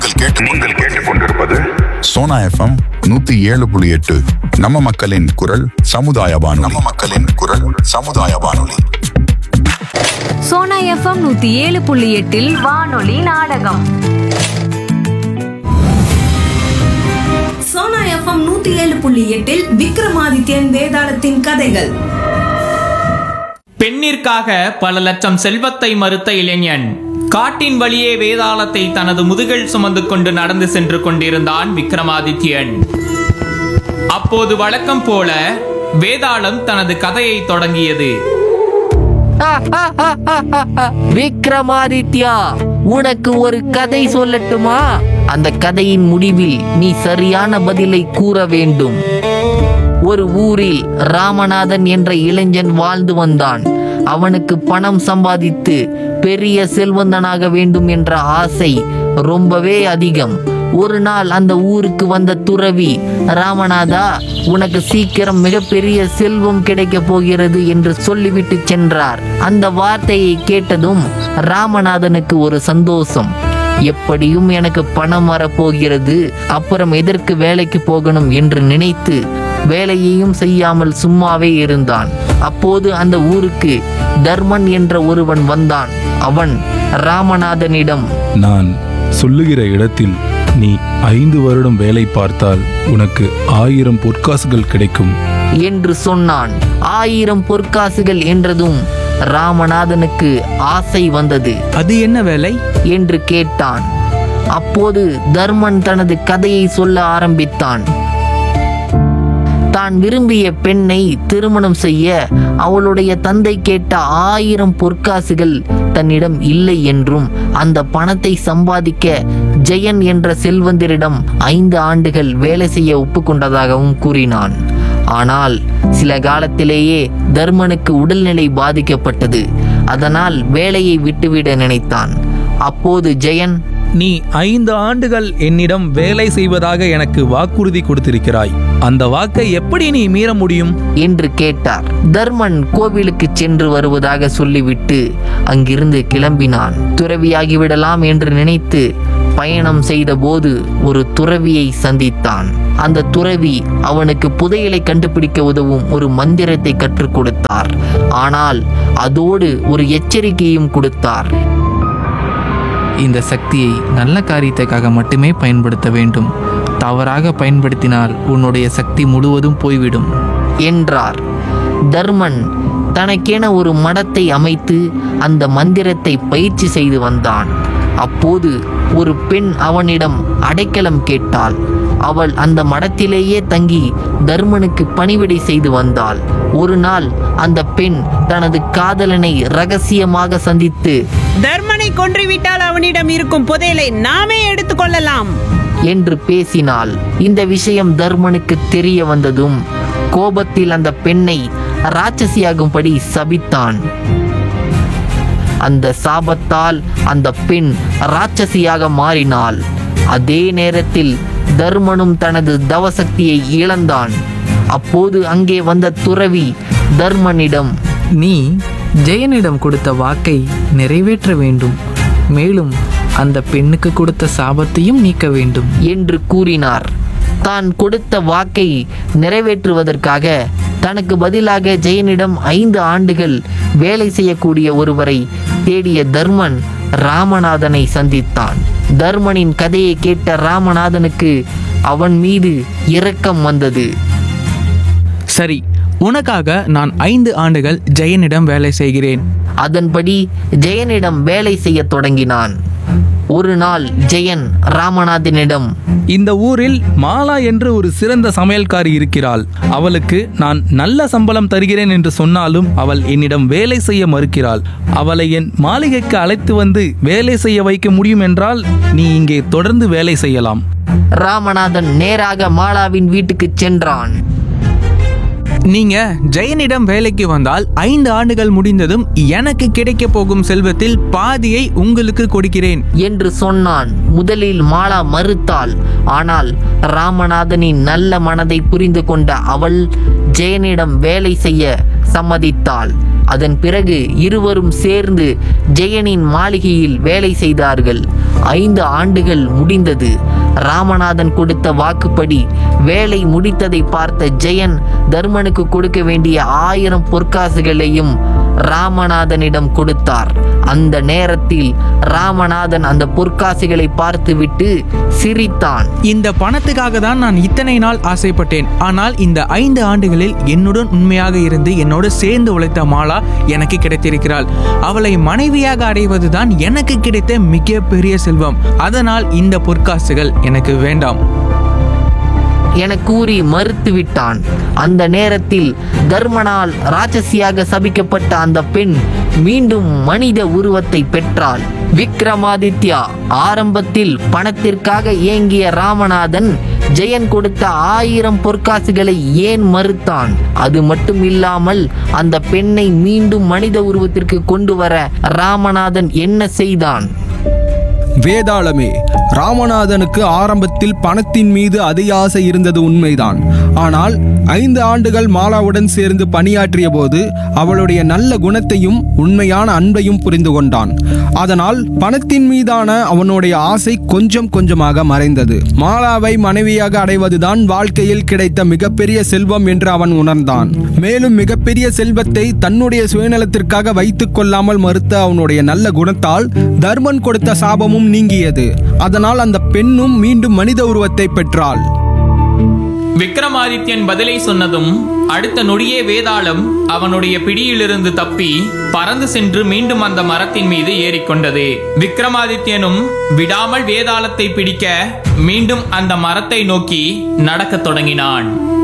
கேட்டு நீங்கள் கேட்டுக்கொண்டிருப்பது சோனா எஃப்எம் நூத்தி ஏழு புள்ளி எட்டு நம்ம மக்களின் குரல் சமுதாய வானொலி நம்ம மக்களின் குரல் சமுதாய வானொலி சோனா எஃப்எம் நூத்தி ஏழு புள்ளி எட்டில் வானொலி நாடகம் சோனா எஃப்எம் நூத்தி ஏழு புள்ளி எட்டில் விக்ரமாதித்யன் வேதாளத்தின் கதைகள் பெண்ணிற்காக பல லட்சம் செல்வத்தை மறுத்த இளைஞன் காட்டின் வழியே வேதாளத்தை தனது முதுகில் சுமந்து கொண்டு நடந்து சென்று கொண்டிருந்தான் விக்ரமாதித்யன் அப்போது வழக்கம் போல வேதாளம் தனது கதையை தொடங்கியது விக்ரமாதித்யா உனக்கு ஒரு கதை சொல்லட்டுமா அந்த கதையின் முடிவில் நீ சரியான பதிலை கூற வேண்டும் ஒரு ஊரில் ராமநாதன் என்ற இளைஞன் வாழ்ந்து வந்தான் அவனுக்கு பணம் சம்பாதித்து பெரிய செல்வந்தனாக வேண்டும் என்ற ஆசை ரொம்பவே அதிகம் ஒரு நாள் அந்த ஊருக்கு வந்த துறவி ராமநாதா உனக்கு சீக்கிரம் மிகப்பெரிய செல்வம் கிடைக்க போகிறது என்று சொல்லிவிட்டு சென்றார் அந்த வார்த்தையை கேட்டதும் ராமநாதனுக்கு ஒரு சந்தோஷம் எப்படியும் எனக்கு பணம் வரப்போகிறது அப்புறம் எதற்கு வேலைக்கு போகணும் என்று நினைத்து வேலையையும் செய்யாமல் சும்மாவே இருந்தான் அப்போது அந்த ஊருக்கு தர்மன் என்ற ஒருவன் வந்தான் அவன் ராமநாதனிடம் நான் சொல்லுகிற இடத்தில் நீ ஐந்து வருடம் வேலை பார்த்தால் உனக்கு ஆயிரம் பொற்காசுகள் கிடைக்கும் என்று சொன்னான் ஆயிரம் பொற்காசுகள் என்றதும் ராமநாதனுக்கு ஆசை வந்தது அது என்ன வேலை என்று கேட்டான் அப்போது தர்மன் தனது கதையை சொல்ல ஆரம்பித்தான் தான் விரும்பிய பெண்ணை திருமணம் செய்ய அவளுடைய தந்தை கேட்ட ஆயிரம் பொற்காசுகள் தன்னிடம் இல்லை என்றும் அந்த பணத்தை சம்பாதிக்க ஜெயன் என்ற செல்வந்தரிடம் ஐந்து ஆண்டுகள் வேலை செய்ய ஒப்புக்கொண்டதாகவும் கூறினான் ஆனால் சில காலத்திலேயே தர்மனுக்கு உடல்நிலை பாதிக்கப்பட்டது அதனால் வேலையை விட்டுவிட நினைத்தான் அப்போது ஜெயன் நீ ஐந்து ஆண்டுகள் என்னிடம் வேலை செய்வதாக எனக்கு வாக்குறுதி கொடுத்திருக்கிறாய் அந்த வாக்கை எப்படி நீ மீற முடியும் என்று கேட்டார் தர்மன் கோவிலுக்கு சென்று வருவதாக சொல்லிவிட்டு அங்கிருந்து கிளம்பினான் துறவியாகிவிடலாம் என்று நினைத்து பயணம் செய்தபோது ஒரு துறவியை சந்தித்தான் அந்த துறவி அவனுக்கு புதையலை கண்டுபிடிக்க உதவும் ஒரு மந்திரத்தை கற்றுக் கொடுத்தார் ஆனால் அதோடு ஒரு எச்சரிக்கையும் கொடுத்தார் இந்த சக்தியை நல்ல காரியத்துக்காக மட்டுமே பயன்படுத்த வேண்டும் தவறாக பயன்படுத்தினால் உன்னுடைய சக்தி முழுவதும் போய்விடும் என்றார் தர்மன் தனக்கென ஒரு மடத்தை அமைத்து அந்த மந்திரத்தை பயிற்சி செய்து வந்தான் அப்போது ஒரு பெண் அவனிடம் அடைக்கலம் கேட்டாள் அவள் அந்த மடத்திலேயே தங்கி தர்மனுக்கு பணிவிடை செய்து வந்தாள் ஒரு நாள் அந்த பெண் தனது காதலனை ரகசியமாக சந்தித்து தர்மனை கொன்றுவிட்டால் அவனிடம் இருக்கும் புதையலை நாமே எடுத்துக்கொள்ளலாம் என்று பேசினாள் இந்த விஷயம் தர்மனுக்கு தெரிய வந்ததும் கோபத்தில் அந்த பெண்ணை ராட்சசியாகும்படி சபித்தான் அந்த சாபத்தால் அந்த பெண் ராட்சசியாக மாறினாள் அதே நேரத்தில் தர்மனும் தனது தவசக்தியை இழந்தான் அப்போது அங்கே வந்த துறவி தர்மனிடம் நீ ஜெயனிடம் கொடுத்த வாக்கை நிறைவேற்ற வேண்டும் மேலும் அந்த பெண்ணுக்கு கொடுத்த சாபத்தையும் நீக்க வேண்டும் என்று கூறினார் தான் கொடுத்த வாக்கை நிறைவேற்றுவதற்காக தனக்கு பதிலாக ஜெயனிடம் ஐந்து ஆண்டுகள் வேலை செய்யக்கூடிய ஒருவரை தேடிய தர்மன் ராமநாதனை சந்தித்தான் தர்மனின் கதையை கேட்ட ராமநாதனுக்கு அவன் மீது இரக்கம் வந்தது சரி உனக்காக நான் ஐந்து ஆண்டுகள் ஜெயனிடம் வேலை செய்கிறேன் அதன்படி ஜெயனிடம் வேலை செய்யத் தொடங்கினான் ஒரு நாள் ஜெயன் ராமநாதனிடம் இந்த ஊரில் மாலா என்று ஒரு சிறந்த சமையல்காரி இருக்கிறாள் அவளுக்கு நான் நல்ல சம்பளம் தருகிறேன் என்று சொன்னாலும் அவள் என்னிடம் வேலை செய்ய மறுக்கிறாள் அவளை என் மாளிகைக்கு அழைத்து வந்து வேலை செய்ய வைக்க முடியும் என்றால் நீ இங்கே தொடர்ந்து வேலை செய்யலாம் ராமநாதன் நேராக மாலாவின் வீட்டுக்கு சென்றான் நீங்க ஜெயனிடம் வேலைக்கு வந்தால் ஐந்து ஆண்டுகள் முடிந்ததும் எனக்கு கிடைக்க போகும் செல்வத்தில் பாதியை உங்களுக்கு கொடுக்கிறேன் என்று சொன்னான் முதலில் மாலா மறுத்தாள் ஆனால் ராமநாதனின் நல்ல மனதை புரிந்து கொண்ட அவள் ஜெயனிடம் வேலை செய்ய சம்மதித்தாள் அதன் பிறகு இருவரும் சேர்ந்து ஜெயனின் மாளிகையில் வேலை செய்தார்கள் ஐந்து ஆண்டுகள் முடிந்தது ராமநாதன் கொடுத்த வாக்குப்படி வேலை முடித்ததை பார்த்த ஜெயன் தர்மனுக்கு கொடுக்க வேண்டிய ஆயிரம் பொற்காசுகளையும் ராமநாதனிடம் கொடுத்தார் அந்த நேரத்தில் ராமநாதன் அந்த பொற்காசுகளை பார்த்துவிட்டு சிரித்தான் இந்த பணத்துக்காக தான் நான் இத்தனை நாள் ஆசைப்பட்டேன் ஆனால் இந்த ஐந்து ஆண்டுகளில் என்னுடன் உண்மையாக இருந்து என்னோடு சேர்ந்து உழைத்த மாலா எனக்கு கிடைத்திருக்கிறாள் அவளை மனைவியாக அடைவதுதான் எனக்கு கிடைத்த மிகப்பெரிய செல்வம் அதனால் இந்த பொற்காசுகள் எனக்கு வேண்டாம் என கூறி மறுத்துவிட்டான் அந்த நேரத்தில் தர்மனால் ராட்சசியாக சபிக்கப்பட்ட அந்த பெண் மீண்டும் மனித உருவத்தை பெற்றாள் விக்ரமாதித்யா ஆரம்பத்தில் பணத்திற்காக ஏங்கிய ராமநாதன் ஜெயன் கொடுத்த ஆயிரம் பொற்காசுகளை ஏன் மறுத்தான் அது மட்டும் இல்லாமல் அந்த பெண்ணை மீண்டும் மனித உருவத்திற்கு கொண்டு வர ராமநாதன் என்ன செய்தான் வேதாளமே ராமநாதனுக்கு ஆரம்பத்தில் பணத்தின் மீது அதிக ஆசை இருந்தது உண்மைதான் ஆனால் ஐந்து ஆண்டுகள் மாலாவுடன் சேர்ந்து பணியாற்றிய போது அவளுடைய நல்ல குணத்தையும் உண்மையான அன்பையும் புரிந்து கொண்டான் அதனால் பணத்தின் மீதான அவனுடைய ஆசை கொஞ்சம் கொஞ்சமாக மறைந்தது மாலாவை மனைவியாக அடைவதுதான் வாழ்க்கையில் கிடைத்த மிகப்பெரிய செல்வம் என்று அவன் உணர்ந்தான் மேலும் மிகப்பெரிய செல்வத்தை தன்னுடைய சுயநலத்திற்காக வைத்துக் கொள்ளாமல் மறுத்த அவனுடைய நல்ல குணத்தால் தர்மன் கொடுத்த சாபமும் நீங்கியது அதனால் அந்த பெண்ணும் மீண்டும் மனித உருவத்தை பெற்றாள் விக்ரமாதித்யன் பதிலை சொன்னதும் அடுத்த நொடியே வேதாளம் அவனுடைய பிடியிலிருந்து தப்பி பறந்து சென்று மீண்டும் அந்த மரத்தின் மீது ஏறிக்கொண்டது விக்ரமாதித்யனும் விடாமல் வேதாளத்தை பிடிக்க மீண்டும் அந்த மரத்தை நோக்கி நடக்கத் தொடங்கினான்